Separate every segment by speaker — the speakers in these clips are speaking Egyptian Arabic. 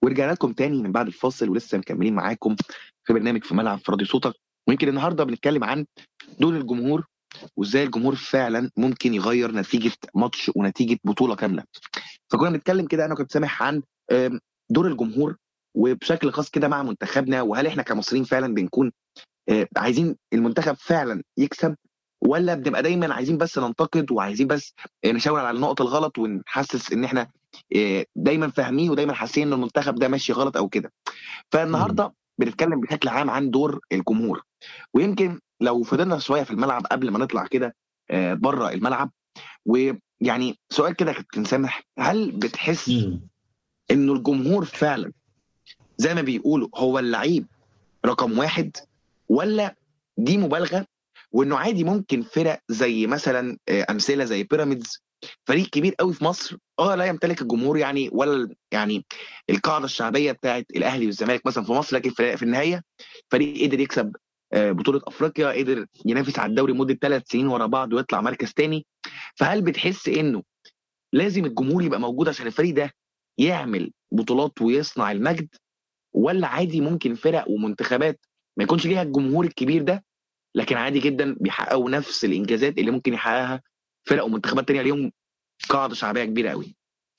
Speaker 1: ورجعنا لكم تاني من بعد الفاصل ولسه مكملين معاكم في برنامج في ملعب في راديو صوتك ويمكن النهارده بنتكلم عن دور الجمهور وازاي الجمهور فعلا ممكن يغير نتيجه ماتش ونتيجه بطوله كامله. فكنا بنتكلم كده انا كنت سامح عن آم، دور الجمهور وبشكل خاص كده مع منتخبنا وهل احنا كمصريين فعلا بنكون آه، عايزين المنتخب فعلا يكسب ولا بنبقى دايما عايزين بس ننتقد وعايزين بس آه، نشاور على النقط الغلط ونحسس ان احنا آه، دايما فاهمين ودايما حاسين ان المنتخب ده ماشي غلط او كده فالنهارده بنتكلم بشكل عام عن دور الجمهور ويمكن لو فضلنا شويه في الملعب قبل ما نطلع كده آه، بره الملعب ويعني سؤال كده كابتن سامح هل بتحس
Speaker 2: مم.
Speaker 1: انه الجمهور فعلا زي ما بيقولوا هو اللعيب رقم واحد ولا دي مبالغه وانه عادي ممكن فرق زي مثلا آه، امثله زي بيراميدز فريق كبير قوي في مصر اه لا يمتلك الجمهور يعني ولا ال- يعني القاعده الشعبيه بتاعت الاهلي والزمالك مثلا في مصر لكن في في النهايه فريق قدر يكسب آه، بطوله افريقيا قدر ينافس على الدوري مده ثلاث سنين ورا بعض ويطلع مركز تاني فهل بتحس انه لازم الجمهور يبقى موجود عشان الفريق ده يعمل بطولات ويصنع المجد ولا عادي ممكن فرق ومنتخبات ما يكونش ليها الجمهور الكبير ده لكن عادي جدا بيحققوا نفس الانجازات اللي ممكن يحققها فرق ومنتخبات تانية ليهم قاعده شعبيه كبيره قوي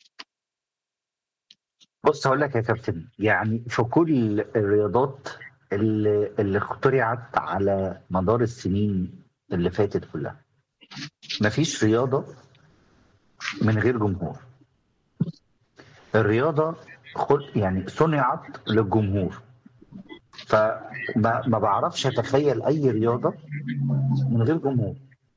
Speaker 2: بص هقول لك يا كابتن يعني في كل الرياضات اللي, اللي اخترعت على مدار السنين اللي فاتت كلها مفيش رياضة من غير جمهور الرياضة خل- يعني صنعت للجمهور فما ما بعرفش اتخيل اي رياضة من غير جمهور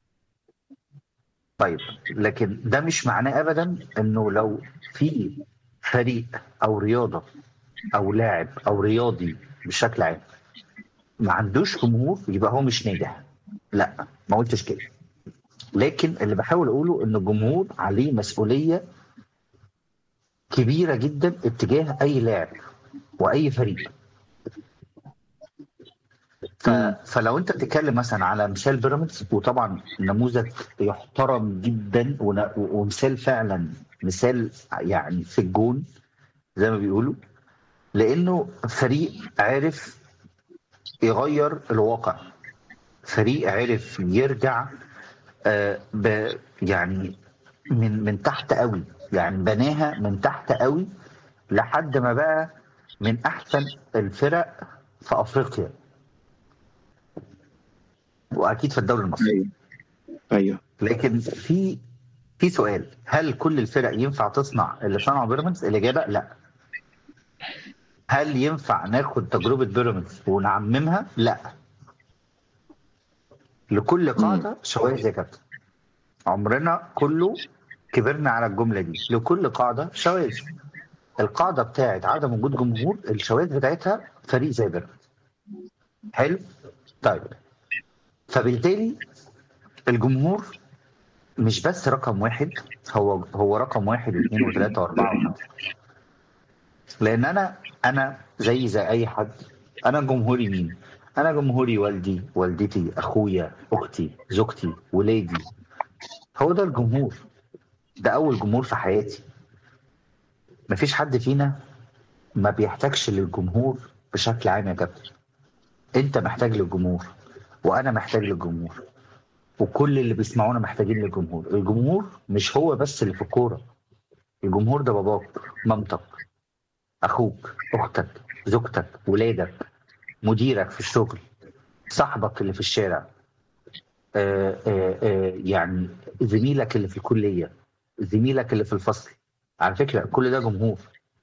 Speaker 2: طيب لكن ده مش معناه ابدا انه لو في فريق او رياضه او لاعب او رياضي بشكل عام ما عندوش جمهور يبقى هو مش ناجح لا ما قلتش كده لكن اللي بحاول اقوله ان الجمهور عليه مسؤوليه كبيره جدا اتجاه اي لاعب واي فريق ف... فلو انت بتتكلم مثلا على مثال بيراميدز وطبعا نموذج يحترم جدا ون... ومثال فعلا مثال يعني في الجون زي ما بيقولوا لانه فريق عارف يغير الواقع فريق عارف يرجع آه ب... يعني من من تحت قوي يعني بناها من تحت قوي لحد ما بقى من احسن الفرق في افريقيا واكيد في الدوري المصري
Speaker 1: ايوه ايوه
Speaker 2: لكن في في سؤال هل كل الفرق ينفع تصنع اللي صنعه بيراميدز؟ الاجابه لا. هل ينفع ناخد تجربه بيراميدز ونعممها؟ لا. لكل قاعده شواذ يا كابتن. عمرنا كله كبرنا على الجمله دي، لكل قاعده شواذ. القاعده بتاعت عدم وجود جمهور الشواذ بتاعتها فريق زي بيراميدز. حلو؟ طيب فبالتالي الجمهور مش بس رقم واحد هو هو رقم واحد واثنين وثلاثة وأربعة وخمسة لأن أنا أنا زي زي أي حد أنا جمهوري مين؟ أنا جمهوري والدي والدتي أخويا أختي زوجتي ولادي هو ده الجمهور ده أول جمهور في حياتي مفيش حد فينا ما بيحتاجش للجمهور بشكل عام يا كابتن أنت محتاج للجمهور وأنا محتاج للجمهور وكل اللي بيسمعونا محتاجين للجمهور الجمهور مش هو بس اللي في الكوره الجمهور ده باباك مامتك اخوك اختك زوجتك ولادك مديرك في الشغل صاحبك اللي في الشارع آآ آآ يعني زميلك اللي في الكليه زميلك اللي في الفصل على فكره كل ده جمهور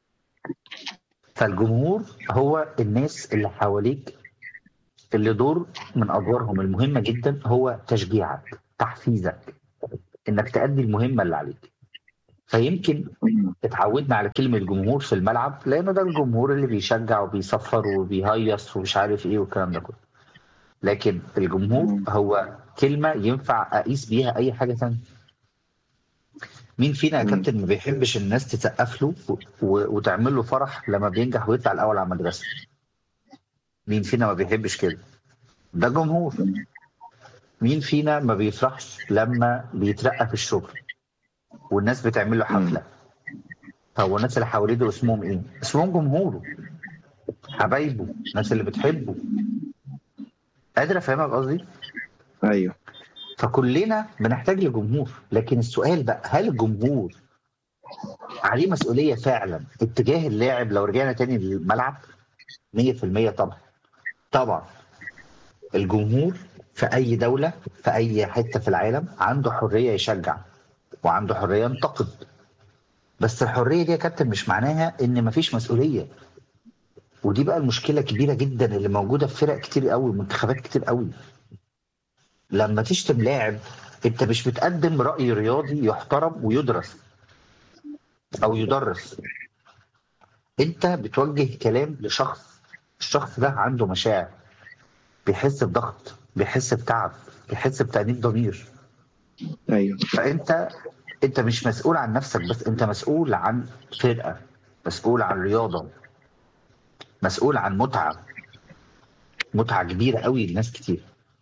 Speaker 2: فالجمهور هو الناس اللي حواليك اللي دور من ادوارهم المهمه جدا هو تشجيعك تحفيزك انك تأدي المهمه اللي عليك فيمكن اتعودنا على كلمه جمهور في الملعب لانه ده الجمهور اللي بيشجع وبيصفر وبيهيص ومش عارف ايه والكلام ده كله لكن الجمهور هو كلمه ينفع اقيس بيها اي حاجه ثانيه مين فينا يا
Speaker 1: مم.
Speaker 2: كابتن ما بيحبش الناس تسقف له و- و- وتعمل له فرح لما بينجح ويطلع الاول على المدرسه مين فينا ما بيحبش كده ده جمهور مين فينا ما بيفرحش لما بيترقى في الشغل والناس بتعمل له حفله هو الناس اللي حواليه دول اسمهم ايه؟ اسمهم جمهوره حبايبه الناس اللي بتحبه قادر افهمك قصدي؟
Speaker 1: ايوه
Speaker 2: فكلنا بنحتاج لجمهور لكن السؤال بقى هل الجمهور عليه مسؤوليه فعلا اتجاه اللاعب لو رجعنا تاني للملعب 100% طبعا طبعا الجمهور في اي دوله في اي حته في العالم عنده حريه يشجع وعنده حريه ينتقد بس الحريه دي يا كابتن مش معناها ان مفيش مسؤوليه ودي بقى المشكله كبيره جدا اللي موجوده في فرق كتير قوي منتخبات كتير قوي لما تشتم لاعب انت مش بتقدم راي رياضي يحترم ويدرس او يدرس انت بتوجه كلام لشخص الشخص ده عنده مشاعر بيحس بضغط بيحس بتعب بيحس بتأنيب ضمير
Speaker 1: ايوه
Speaker 2: فانت انت مش مسؤول عن نفسك بس انت مسؤول عن فرقه مسؤول عن رياضه مسؤول عن متعه متعه كبيره قوي لناس كتير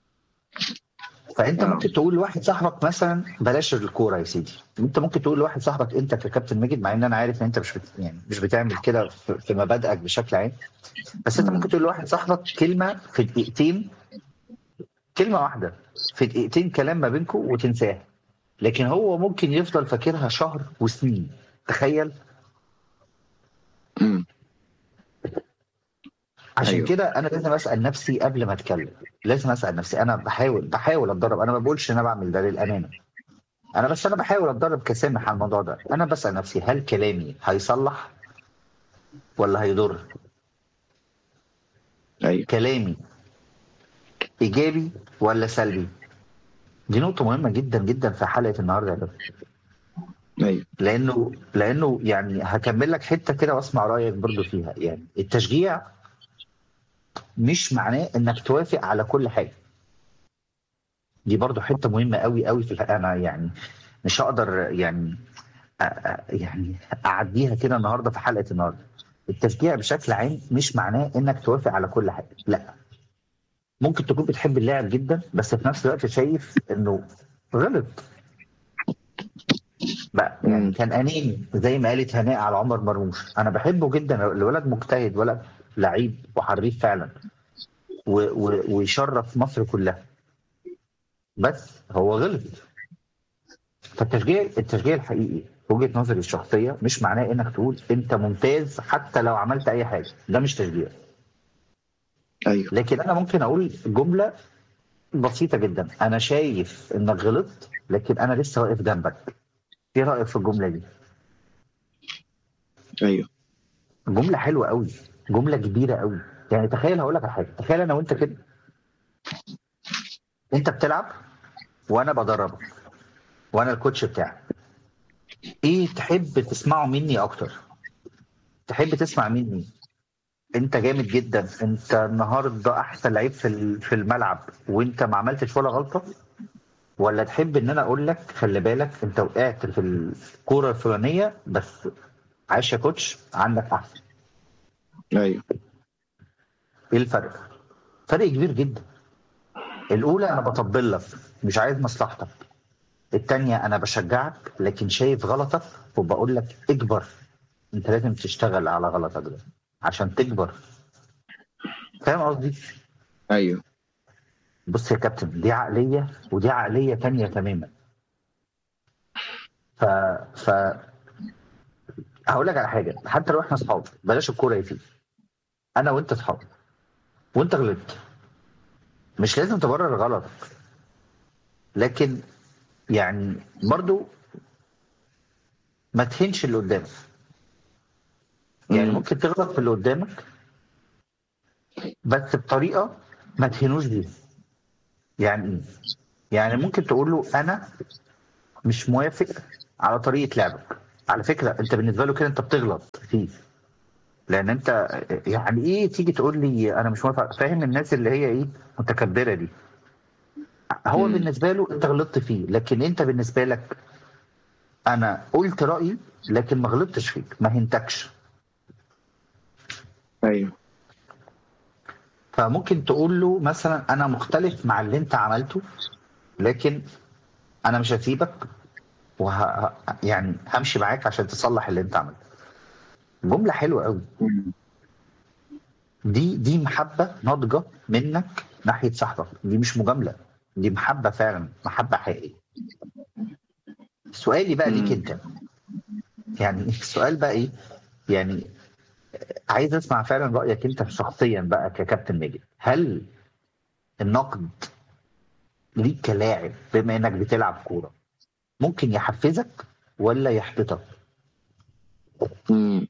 Speaker 2: فانت
Speaker 1: آه.
Speaker 2: ممكن تقول لواحد صاحبك مثلا بلاش الكوره يا سيدي انت ممكن تقول لواحد صاحبك انت ككابتن ماجد مع ان انا عارف ان انت مش بت... يعني مش بتعمل كده في في مبادئك بشكل عام بس انت ممكن تقول لواحد صاحبك كلمه في دقيقتين كلمه واحده في دقيقتين كلام ما بينكم وتنساها لكن هو ممكن يفضل فاكرها شهر وسنين تخيل
Speaker 1: مم.
Speaker 2: عشان
Speaker 1: أيوه.
Speaker 2: كده انا لازم اسال نفسي قبل ما اتكلم لازم اسال نفسي انا بحاول بحاول اتدرب انا ما بقولش ان انا بعمل ده للامانه انا بس انا بحاول اتدرب كسامح على الموضوع ده انا بسال نفسي هل كلامي هيصلح ولا هيضر
Speaker 1: ايوه
Speaker 2: كلامي ايجابي ولا سلبي دي نقطه مهمه جدا جدا في حلقه النهارده يا دكتور
Speaker 1: ايوه
Speaker 2: لانه لانه يعني هكمل لك حته كده واسمع رايك برضو فيها يعني التشجيع مش معناه انك توافق على كل حاجه دي برضو حته مهمه قوي قوي في الحقيقة. انا يعني مش هقدر يعني أ- أ- يعني اعديها كده النهارده في حلقه النهارده التشجيع بشكل عام مش معناه انك توافق على كل حاجه لا ممكن تكون بتحب اللاعب جدا بس في نفس الوقت شايف انه غلط بقى يعني
Speaker 1: مم.
Speaker 2: كان اناني زي ما قالت هناء على عمر مرموش انا بحبه جدا الولد مجتهد ولد لعيب وحريف فعلا و و ويشرف مصر كلها بس هو غلط فالتشجيع التشجيع الحقيقي في وجهه نظري الشخصيه مش معناه انك تقول انت ممتاز حتى لو عملت اي حاجه ده مش تشجيع
Speaker 1: ايوه
Speaker 2: لكن انا ممكن اقول جمله بسيطه جدا انا شايف انك غلطت لكن انا لسه واقف جنبك ايه رايك في الجمله دي
Speaker 1: ايوه
Speaker 2: جمله حلوه قوي جمله كبيره قوي يعني تخيل هقول لك على حاجه تخيل انا وانت كده انت بتلعب وانا بدربك وانا الكوتش بتاعك ايه تحب تسمعه مني اكتر تحب تسمع مني انت جامد جدا انت النهارده احسن لعيب في ال- في الملعب وانت ما عملتش ولا غلطه ولا تحب ان انا اقول لك خلي بالك انت وقعت في الكوره الفلانيه بس عايش يا كوتش عندك احسن
Speaker 1: ايوه
Speaker 2: ايه الفرق؟ فرق كبير جدا. الاولى انا بطبل لك مش عايز مصلحتك. الثانيه انا بشجعك لكن شايف غلطك وبقول لك اكبر انت لازم تشتغل على غلطك ده عشان تكبر. فاهم قصدي؟
Speaker 1: ايوه
Speaker 2: بص يا كابتن دي عقليه ودي عقليه تانية تماما. ف ف هقول لك على حاجه حتى لو احنا اصحاب بلاش الكوره يا سيدي. انا وانت اصحاب وانت غلطت مش لازم تبرر غلطك لكن يعني برضو ما تهنش اللي قدامك يعني
Speaker 1: مم.
Speaker 2: ممكن تغلط في اللي قدامك بس بطريقه ما تهنوش بيها يعني ايه؟ يعني ممكن تقول له انا مش موافق على طريقه لعبك على فكره انت بالنسبه له كده انت بتغلط فيه لان انت يعني ايه تيجي تقول لي انا مش موافق فاهم الناس اللي هي ايه متكبره دي هو
Speaker 1: مم.
Speaker 2: بالنسبه له انت غلطت فيه لكن انت بالنسبه لك انا قلت رايي لكن ما غلطتش فيك ما هنتكش
Speaker 1: ايوه
Speaker 2: فممكن تقول له مثلا انا مختلف مع اللي انت عملته لكن انا مش هسيبك وه... ه- يعني همشي معاك عشان تصلح اللي انت عملته جمله حلوه قوي دي دي محبه ناضجه منك ناحيه صاحبك دي مش مجامله دي محبه فعلا محبه حقيقيه سؤالي بقى ليك
Speaker 1: مم.
Speaker 2: انت يعني السؤال بقى ايه يعني عايز اسمع فعلا رايك انت شخصيا بقى ككابتن ماجد هل النقد ليك كلاعب بما انك بتلعب كوره ممكن يحفزك ولا يحبطك
Speaker 1: مم.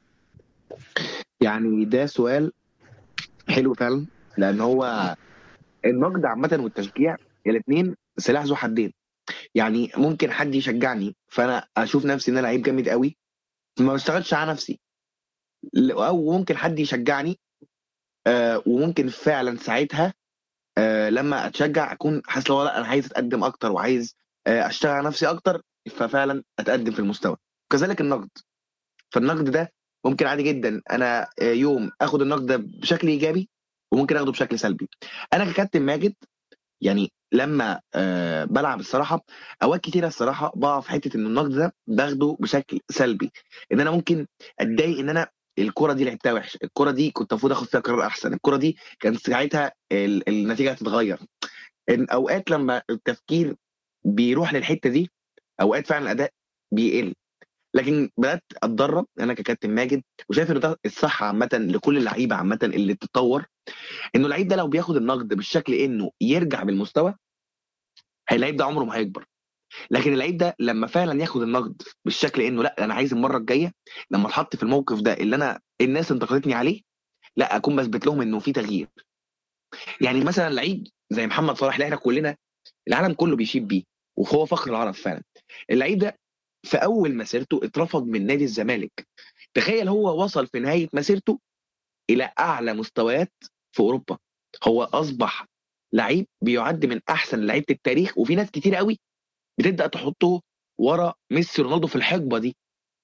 Speaker 1: يعني ده سؤال حلو فعلا لان هو النقد عامه والتشجيع الاثنين سلاح ذو حدين يعني ممكن حد يشجعني فانا اشوف نفسي ان انا لعيب جامد قوي ما بشتغلش على نفسي ل- او ممكن حد يشجعني آه وممكن فعلا ساعتها آه لما اتشجع اكون حاسس لو لا انا عايز اتقدم اكتر وعايز آه اشتغل على نفسي اكتر ففعلا اتقدم في المستوى كذلك النقد فالنقد ده ممكن عادي جدا انا آه، يوم اخد النقد ده بشكل ايجابي وممكن اخده بشكل سلبي انا ككابتن ماجد يعني لما أه بلعب الصراحه اوقات كتيره الصراحه بقع في حته ان النقد ده باخده بشكل سلبي ان انا ممكن اتضايق ان انا الكره دي لعبتها وحش الكره دي كنت المفروض اخد فيها قرار احسن الكره دي كان ساعتها ال- النتيجه هتتغير إن اوقات لما التفكير بيروح للحته دي اوقات فعلا الاداء بيقل لكن بدات اتدرب انا ككابتن ماجد وشايف ان ده الصح عامه لكل اللعيبه عامه اللي بتتطور انه اللعيب ده لو بياخد النقد بالشكل انه يرجع بالمستوى اللعيب ده عمره ما هيكبر لكن اللعيب ده لما فعلا ياخد النقد بالشكل انه لا انا عايز المره الجايه لما اتحط في الموقف ده اللي انا الناس انتقدتني عليه لا اكون بثبت لهم انه في تغيير يعني مثلا لعيب زي محمد صلاح اللي احنا كلنا العالم كله بيشيد بيه وهو فخر العرب فعلا اللعيب ده في اول مسيرته اترفض من نادي الزمالك تخيل هو وصل في نهايه مسيرته الى اعلى مستويات في اوروبا هو اصبح لعيب بيعد من احسن لعيبه التاريخ وفي ناس كتير قوي بتبدا تحطه ورا ميسي رونالدو في الحقبه دي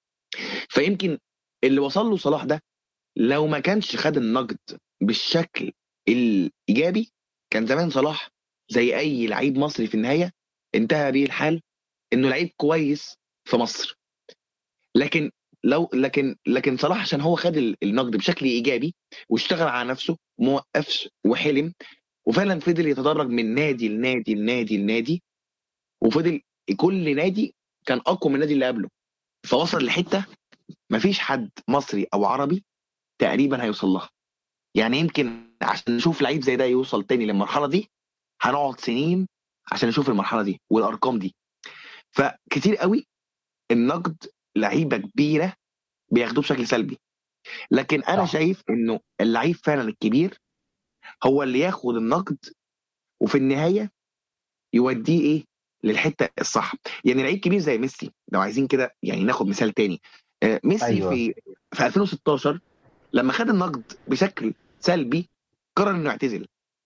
Speaker 1: فيمكن اللي وصل له صلاح ده لو ما كانش خد النقد بالشكل الايجابي كان زمان صلاح زي اي لعيب مصري في النهايه انتهى بيه الحال انه لعيب كويس في مصر لكن لو لكن لكن صلاح عشان هو خد ال- النقد بشكل ايجابي واشتغل على نفسه ما وقفش وحلم وفعلا فضل يتدرج من نادي لنادي لنادي لنادي وفضل كل نادي كان اقوى من النادي اللي قبله فوصل لحته مفيش حد مصري او عربي تقريبا هيوصل لها يعني يمكن عشان نشوف لعيب زي ده يوصل تاني للمرحله دي هنقعد سنين عشان نشوف المرحله دي والارقام دي فكتير قوي النقد لعيبه كبيره بياخدوه بشكل سلبي لكن انا
Speaker 2: صح.
Speaker 1: شايف انه اللعيب فعلا الكبير هو اللي ياخد النقد وفي النهايه يوديه ايه للحته الصح يعني لعيب كبير زي ميسي لو عايزين كده يعني ناخد مثال تاني آه، ميسي
Speaker 2: أيوة.
Speaker 1: في في 2016 لما خد النقد بشكل سلبي قرر انه يعتزل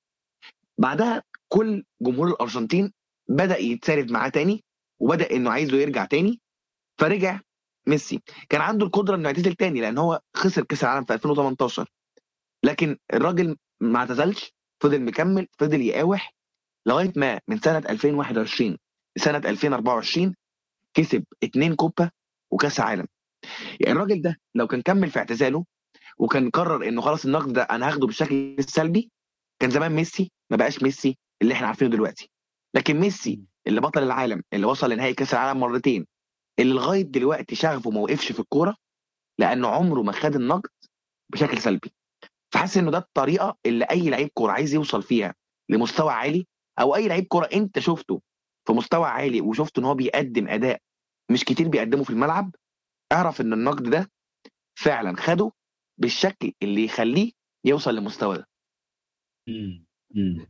Speaker 1: بعدها كل جمهور الارجنتين بدا يتسارد معاه تاني وبدا انه عايزه يرجع تاني فرجع ميسي كان عنده القدره انه يعتزل تاني لان هو خسر كاس العالم في 2018 لكن الراجل ما اعتزلش فضل مكمل فضل يقاوح لغايه ما من سنه 2021 لسنه 2024 كسب اتنين كوبا وكاس عالم يعني الراجل ده لو كان كمل في اعتزاله وكان قرر انه خلاص النقد ده انا هاخده بالشكل السلبي كان زمان ميسي ما بقاش ميسي اللي احنا عارفينه دلوقتي لكن ميسي اللي بطل العالم اللي وصل لنهائي كاس العالم مرتين اللي لغايه دلوقتي شغفه ما وقفش في الكوره لانه عمره ما خد النقد بشكل سلبي فحاسس انه ده الطريقه اللي اي لعيب كوره عايز يوصل فيها لمستوى عالي او اي لعيب كوره انت شفته في مستوى عالي وشفته ان هو بيقدم اداء مش كتير بيقدمه في الملعب اعرف ان النقد ده فعلا خده بالشكل اللي يخليه يوصل للمستوى ده
Speaker 2: مم. مم.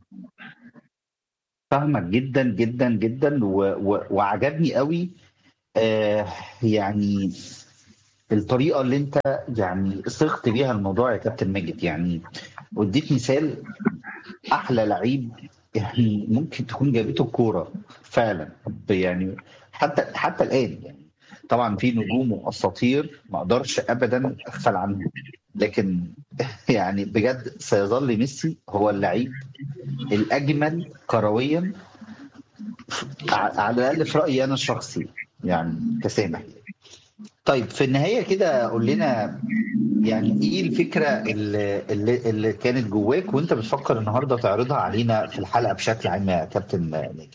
Speaker 2: فاهمك جدا جدا جدا و... و... وعجبني قوي آه يعني الطريقه اللي انت يعني صغت بيها الموضوع يا كابتن ماجد يعني واديت مثال احلى لعيب يعني ممكن تكون جابته الكوره فعلا يعني حتى حتى الان يعني طبعا في نجوم واساطير ما اقدرش ابدا اغفل عنهم لكن يعني بجد سيظل ميسي هو اللعيب الاجمل كرويا ع- على الاقل في رايي انا الشخصي يعني كسامح طيب في النهايه كده قول لنا يعني ايه الفكره اللي, اللي, اللي كانت جواك وانت بتفكر النهارده تعرضها علينا في الحلقه بشكل عام يا كابتن ناجي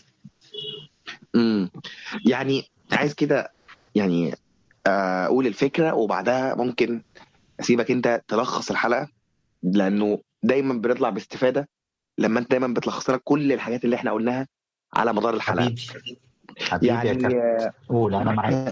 Speaker 1: امم يعني عايز كده يعني آه، اقول الفكره وبعدها ممكن اسيبك انت تلخص الحلقه لانه دايما بنطلع باستفاده لما انت دايما بتلخص لك كل الحاجات اللي احنا قلناها على مدار الحلقه
Speaker 2: حبيبي حبيبي يا
Speaker 1: يعني
Speaker 2: كابتن قول انا معاك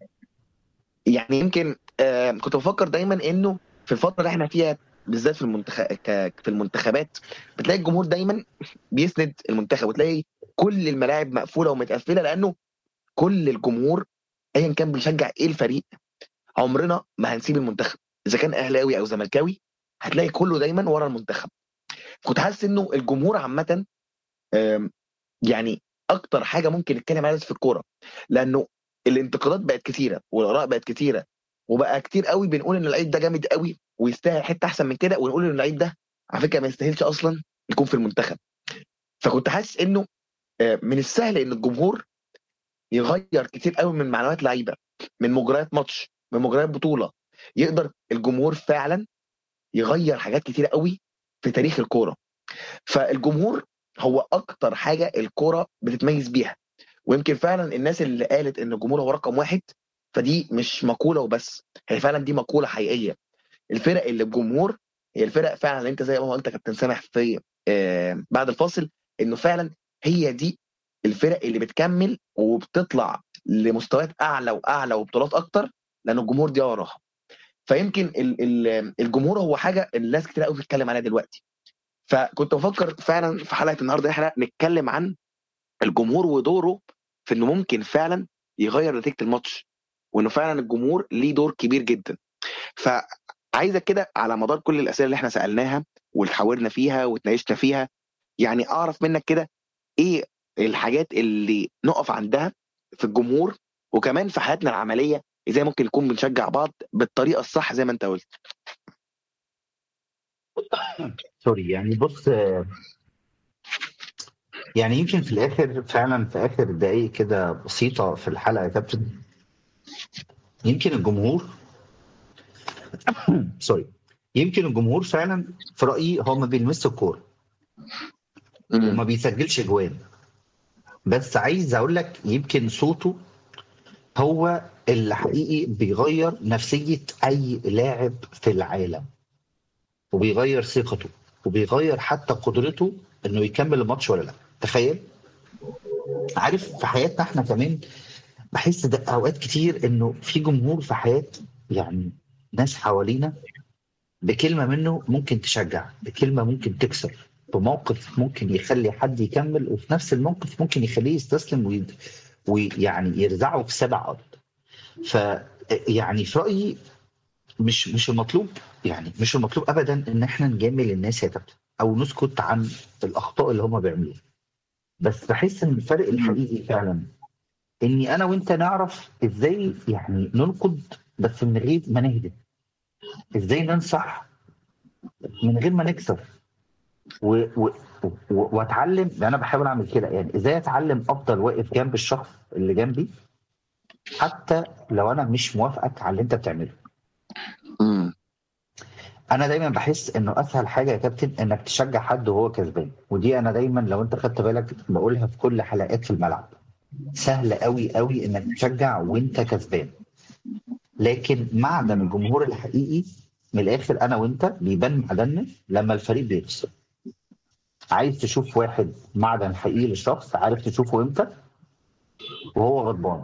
Speaker 1: يعني يمكن آه، كنت بفكر دايما انه في الفتره اللي احنا فيها بالذات في المنتخب في المنتخبات بتلاقي الجمهور دايما بيسند المنتخب وتلاقي كل الملاعب مقفوله ومتقفله لانه كل الجمهور ايا كان بيشجع ايه الفريق عمرنا ما هنسيب المنتخب اذا كان اهلاوي او زملكاوي هتلاقي كله دايما ورا المنتخب كنت حاسس انه الجمهور عامه آم، يعني اكتر حاجه ممكن نتكلم عليها في الكوره لانه الانتقادات بقت كتيره والاراء بقت كتيره وبقى كتير قوي بنقول ان اللعيب ده جامد قوي ويستاهل حته احسن من كده ونقول ان اللعيب ده على فكره ما يستاهلش اصلا يكون في المنتخب فكنت حاسس انه آه، من السهل ان الجمهور يغير كتير قوي من معلومات لعيبه من مجريات ماتش من مجريات بطوله يقدر الجمهور فعلا يغير حاجات كتير قوي في تاريخ الكوره فالجمهور هو اكتر حاجه الكوره بتتميز بيها ويمكن فعلا الناس اللي قالت ان الجمهور هو رقم واحد فدي مش مقوله وبس هي فعلا دي مقوله حقيقيه الفرق اللي بجمهور هي الفرق فعلا اللي انت زي ما قلت يا كابتن سامح في آه بعد الفاصل انه فعلا هي دي الفرق اللي بتكمل وبتطلع لمستويات اعلى واعلى وبطولات اكتر لان الجمهور دي وراها فيمكن ال- ال- الجمهور هو حاجه الناس كتير قوي بتتكلم عليها دلوقتي فكنت بفكر فعلا في حلقه النهارده احنا نتكلم عن الجمهور ودوره في انه ممكن فعلا يغير نتيجه الماتش وانه فعلا الجمهور ليه دور كبير جدا فعايزك كده على مدار كل الاسئله اللي احنا سالناها واتحاورنا فيها واتناقشنا فيها يعني اعرف منك كده ايه الحاجات اللي نقف عندها في الجمهور وكمان في حياتنا العمليه ازاي ممكن نكون بنشجع بعض بالطريقه الصح زي ما انت قلت
Speaker 2: سوري يعني بص آه، يعني يمكن في الاخر فعلا في اخر دقائق كده بسيطه في الحلقه يا كابتن يمكن الجمهور سوري يمكن الجمهور فعلا في رايي هو ما بيلمسش الكوره وما بيسجلش جوان بس عايز اقول لك يمكن صوته هو اللي حقيقي بيغير نفسيه اي لاعب في العالم وبيغير ثقته وبيغير حتى قدرته انه يكمل الماتش ولا لا تخيل عارف في حياتنا احنا كمان بحس ده اوقات كتير انه في جمهور في حياه يعني ناس حوالينا بكلمه منه ممكن تشجع بكلمه ممكن تكسر بموقف ممكن يخلي حد يكمل وفي نفس الموقف ممكن يخليه يستسلم وي- ويعني يرزعه في سبع ارض ف يعني في رايي مش مش المطلوب يعني مش المطلوب ابدا ان احنا نجامل الناس يا كابتن او نسكت عن الاخطاء اللي هم بيعملوها بس بحس ان الفرق الحقيقي فعلا اني انا وانت نعرف ازاي يعني ننقد بس من غير ما نهدم ازاي ننصح من غير ما نكسر و... و... و... واتعلم انا بحاول اعمل كده يعني ازاي اتعلم افضل واقف جنب الشخص اللي جنبي حتى لو انا مش موافقك على اللي انت بتعمله
Speaker 1: امم
Speaker 2: انا دايما بحس انه اسهل حاجه يا كابتن انك تشجع حد وهو كسبان ودي انا دايما لو انت خدت بالك بقولها في كل حلقات في الملعب سهل قوي قوي انك تشجع وانت كسبان لكن معدن الجمهور الحقيقي من الاخر انا وانت بيبان معدننا لما الفريق بيخسر عايز تشوف واحد معدن حقيقي للشخص عارف تشوفه امتى وهو غضبان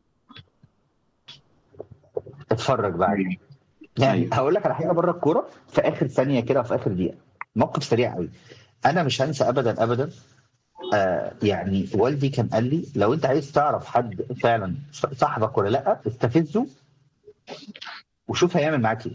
Speaker 2: اتفرج بقى عليه. يعني
Speaker 1: أيوة.
Speaker 2: هقول لك على حاجه بره الكوره في اخر ثانيه كده في اخر دقيقه موقف سريع قوي انا مش هنسى ابدا ابدا آه يعني والدي كان قال لي لو انت عايز تعرف حد فعلا صاحبك ولا لا استفزه وشوف هيعمل معاك ايه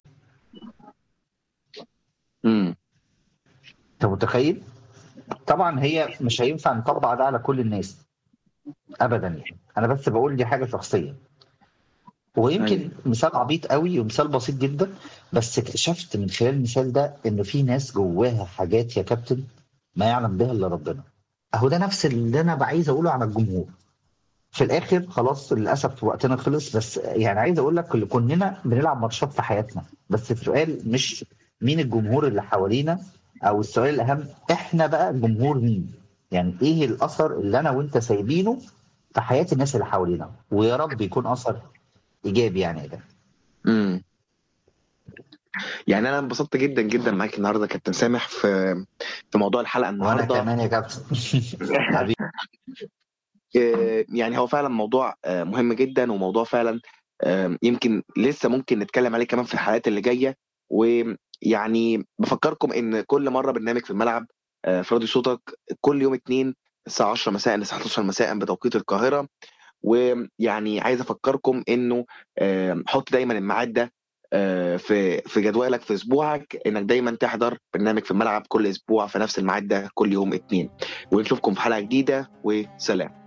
Speaker 1: امم
Speaker 2: انت متخيل طبعا هي مش هينفع نطبق ده على كل الناس ابدا يعني انا بس بقول دي حاجه شخصيه ويمكن
Speaker 1: أيوة.
Speaker 2: مثال عبيط قوي ومثال بسيط جدا بس اكتشفت من خلال المثال ده انه في ناس جواها حاجات يا كابتن ما يعلم بها الا ربنا اهو ده نفس اللي انا عايز اقوله على الجمهور في الاخر خلاص للاسف وقتنا خلص بس يعني عايز اقول لك اللي كلنا بنلعب ماتشات في حياتنا بس السؤال مش مين الجمهور اللي حوالينا او السؤال الاهم احنا بقى الجمهور مين يعني ايه الاثر اللي انا وانت سايبينه في حياه الناس اللي حوالينا ويا رب يكون اثر ايجابي يعني ده
Speaker 1: امم يعني انا انبسطت جدا جدا معاك النهارده كابتن سامح في في موضوع الحلقه
Speaker 2: وانا
Speaker 1: النهارده
Speaker 2: كمان يا كابتن حبيبي
Speaker 1: آه، يعني هو فعلا موضوع آه، مهم جدا وموضوع فعلا آه، يمكن لسه ممكن نتكلم عليه كمان في الحلقات اللي جايه ويعني بفكركم ان كل مره برنامج في الملعب آه، في راديو صوتك كل يوم اثنين الساعه 10 مساء للساعه 11 مساء بتوقيت القاهره ويعني عايز افكركم انه آه، حط دايما الميعاد ده آه، في في جدولك في اسبوعك انك دايما تحضر برنامج في الملعب كل اسبوع في نفس الميعاد ده كل يوم اثنين ونشوفكم في حلقه جديده وسلام